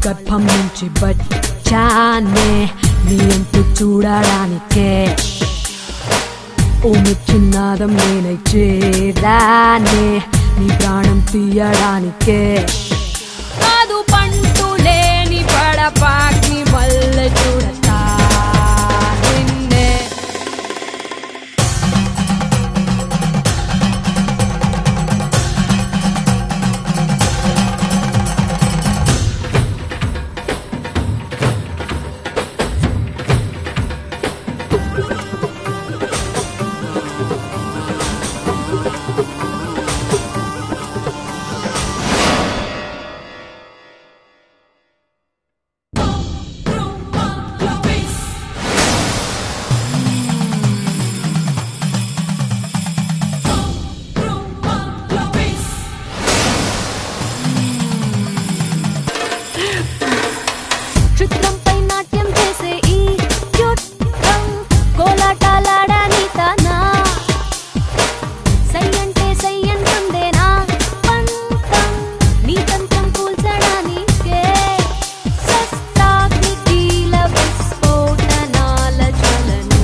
గర్భం నుంచి బచ్చానే నీ అంతు చూడడానికే ఓమి చిన్నాదం నేనై చేరానే నీ ప్రాణం తీయడానికే కాదు పంటు లేని పడపాకి మల్ల చూడతా నిన్నే చిత్రంపై నాట్యం చేసే ఈ చుట్టం కోలాటాలాడని తానా సై అంటే సై అంటుందే నా పంతం నీ తంత్రం కూల్చడానికే శస్త్రాగ్నికీల విస్ఫోటనాల జ్వలనం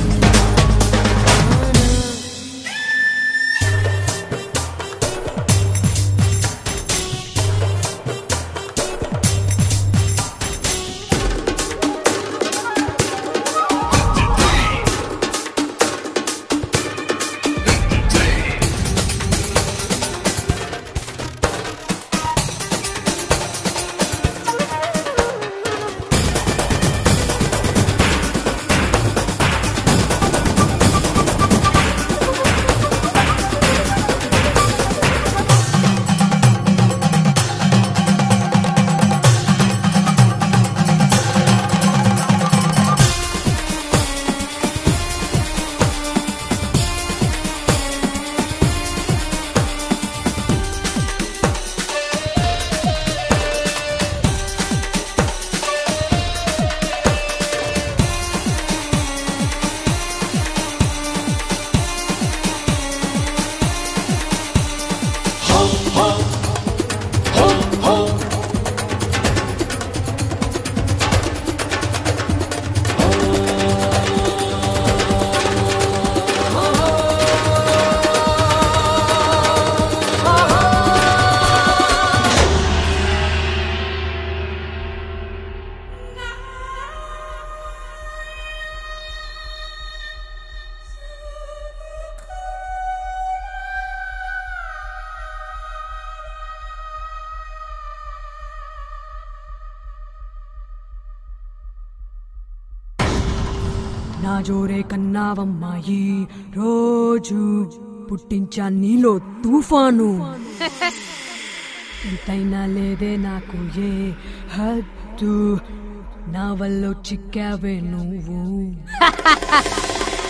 నా జోరే కన్నావమ్మాయి రోజు పుట్టించా నీలో తుఫాను ఎంతైనా లేదే నాకు ఏ హద్దు నా వల్ల చిక్కావే నువ్వు